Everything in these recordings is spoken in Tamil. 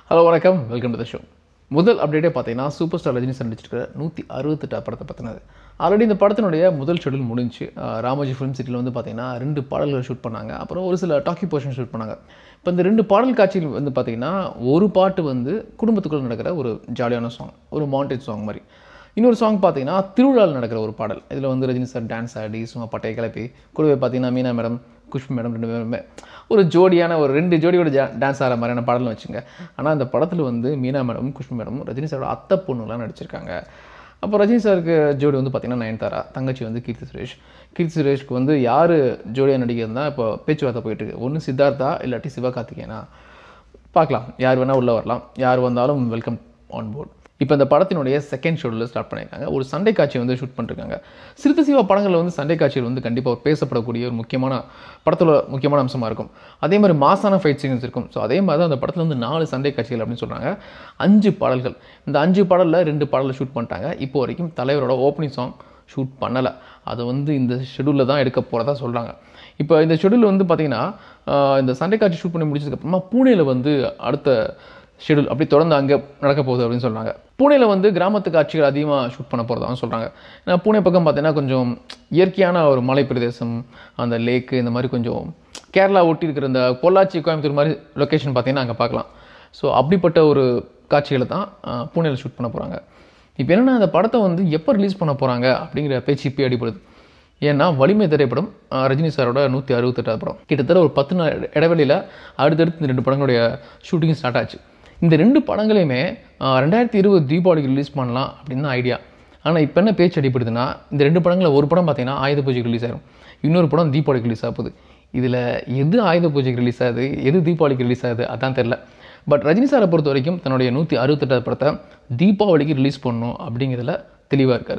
ஹலோ வணக்கம் வெல்கம் டு த ஷோ முதல் அப்டேட்டே பார்த்தீங்கன்னா சூப்பர் ஸ்டார் ரஜினி சார் நடிச்சிருக்கிற நூற்றி அறுபத்தெட்டு படத்தை பற்றினது ஆல்ரெடி இந்த படத்தினுடைய முதல் ஷெடியூல் முடிஞ்சு அஹ், ராமோஜி ஃபிலிம் சிட்டியில் வந்து பார்த்தீங்கன்னா ரெண்டு பாடல்கள் ஷூட் பண்ணாங்க அப்புறம் ஒரு சில டாக்கி போர்ஷன் ஷூட் பண்ணாங்க இப்போ இந்த ரெண்டு பாடல் காட்சியில் வந்து பார்த்தீங்கன்னா ஒரு பாட்டு வந்து குடும்பத்துக்குள்ள நடக்கிற ஒரு ஜாலியான சாங் ஒரு மாண்டேஜ் சாங் மாதிரி இன்னொரு சாங் பார்த்தீங்கன்னா திருவிழாவில் நடக்கிற ஒரு பாடல் இதில் வந்து ரஜினி சார் டான்ஸ் ஆடி சும்மா பட்டையை கிளப்பி கூடவே பார்த்தீங்கன்னா மீனா மேடம் குஷ்பு மேடம் ரெண்டு பேருமே ஒரு ஜோடியான ஒரு ரெண்டு ஜோடியோட டான்ஸ் ஆகிற மாதிரியான பாடல்னு வச்சுங்க ஆனால் அந்த படத்தில் வந்து மீனா மேடம் குஷ்பு மேடம் ரஜினி சாரோட அத்தை பொண்ணுலாம் நடிச்சிருக்காங்க அப்போ ரஜினி சாருக்கு ஜோடி வந்து பார்த்தீங்கன்னா நயன்தாரா தங்கச்சி வந்து கீர்த்தி சுரேஷ் கீர்த்தி சுரேஷ்க்கு வந்து யார் ஜோடியாக நடிக்கிறதுனா இப்போ பேச்சுவார்த்தை போயிட்டு இருக்கு ஒன்று சித்தார்த்தா இல்லாட்டி சிவகார்த்திகேயனா பார்க்கலாம் யார் வேணால் உள்ளே வரலாம் யார் வந்தாலும் வெல்கம் ஆன் போர்ட் இப்போ இந்த படத்தினுடைய செகண்ட் ஷெடியூலில் ஸ்டார்ட் பண்ணியிருக்காங்க ஒரு சண்டை காட்சி வந்து ஷூட் பண்ணிருக்காங்க சிறுத்தை சிவா படங்களில் வந்து சண்டை காட்சிகள் வந்து கண்டிப்பாக ஒரு பேசப்படக்கூடிய ஒரு முக்கியமான படத்தில் முக்கியமான அம்சமாக இருக்கும் அதே மாதிரி மாசான ஃபைட் சீன்ஸ் இருக்கும் ஸோ அதே மாதிரி தான் அந்த படத்தில் வந்து நாலு சண்டை காட்சிகள் அப்படின்னு சொல்கிறாங்க அஞ்சு பாடல்கள் இந்த அஞ்சு பாடலில் ரெண்டு பாடலில் ஷூட் பண்ணிட்டாங்க இப்போ வரைக்கும் தலைவரோட ஓப்பனிங் சாங் ஷூட் பண்ணலை அது வந்து இந்த ஷெடியூலில் தான் எடுக்க போகிறதா சொல்கிறாங்க இப்போ இந்த ஷெடியூல் வந்து பார்த்தீங்கன்னா ஆஹ் இந்த சண்டை காட்சி ஷூட் பண்ணி முடிச்சதுக்கப்புறமா பூனேயில் வந்து அடுத்த ஷெடியூல் அப்படி தொடர்ந்து அங்கே நடக்க போகுது அப்படின்னு சொல்கிறாங்க பூனேயில் வந்து கிராமத்து காட்சிகள் அதிகமாக ஷூட் பண்ண போகிறதாகவும் சொல்கிறாங்க ஏன்னா பூனே பக்கம் பார்த்தீங்கன்னா கொஞ்சம் இயற்கையான ஒரு மலை பிரதேசம் அந்த லேக்கு இந்த மாதிரி கொஞ்சம் கேரளா ஒட்டி இருக்கிற இந்த பொள்ளாச்சி கோயம்புத்தூர் மாதிரி லொக்கேஷன் பார்த்தீங்கன்னா அங்கே பார்க்கலாம் ஸோ அப்படிப்பட்ட ஒரு காட்சிகளை தான் ஆஹ், பூனேல ஷூட் பண்ண போகிறாங்க இப்போ என்னென்னா அந்த படத்தை வந்து எப்போ ரிலீஸ் பண்ண போகிறாங்க அப்படிங்கிற பேச்சு இப்போ அடிப்படுது ஏன்னா வலிமை திரைப்படம் ஆஹ், ரஜினி சாரோட நூற்றி அறுபத்தெட்டாவது படம் கிட்டத்தட்ட ஒரு பத்து நாள் இட- இடைவெளியில் அடுத்தடுத்து இந்த ரெண்டு படங்களுடைய ஷூட்டிங் ஸ்டார்ட் ஆச்சு இந்த ரெண்டு படங்களையுமே ஆஹ், ரெண்டாயிரத்தி இருபது தீபாவளிக்கு ரிலீஸ் பண்ணலாம் அப்படின்னு தான் ஐடியா ஆனால் இப்போ என்ன பேச்சு அடிப்படுதுன்னா இந்த ரெண்டு படங்களில் ஒரு படம் பார்த்தீங்கன்னா ஆயுத பூஜைக்கு ரிலீஸ் ஆகும் இன்னொரு படம் தீபாவளிக்கு ரிலீஸ் ஆக போகுது இதில் எது ஆயுத பூஜைக்கு ரிலீஸ் ஆகுது எது தீபாவளிக்கு ரிலீஸ் ஆகுது அதான் தெரில பட் ரஜினி சாரை பொறுத்த வரைக்கும் தன்னுடைய நூற்றி அறுபத்தெட்டாவது படத்தை தீபாவளிக்கு ரிலீஸ் பண்ணணும் அப்படிங்கிறதுல தெளிவாக இருக்கார்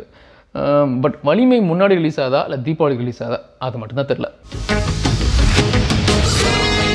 பட் வலிமை முன்னாடி ரிலீஸ் ஆகுதா இல்லை தீபாவளிக்கு ரிலீஸ் ஆகுதா அது மட்டும்தான் தெரில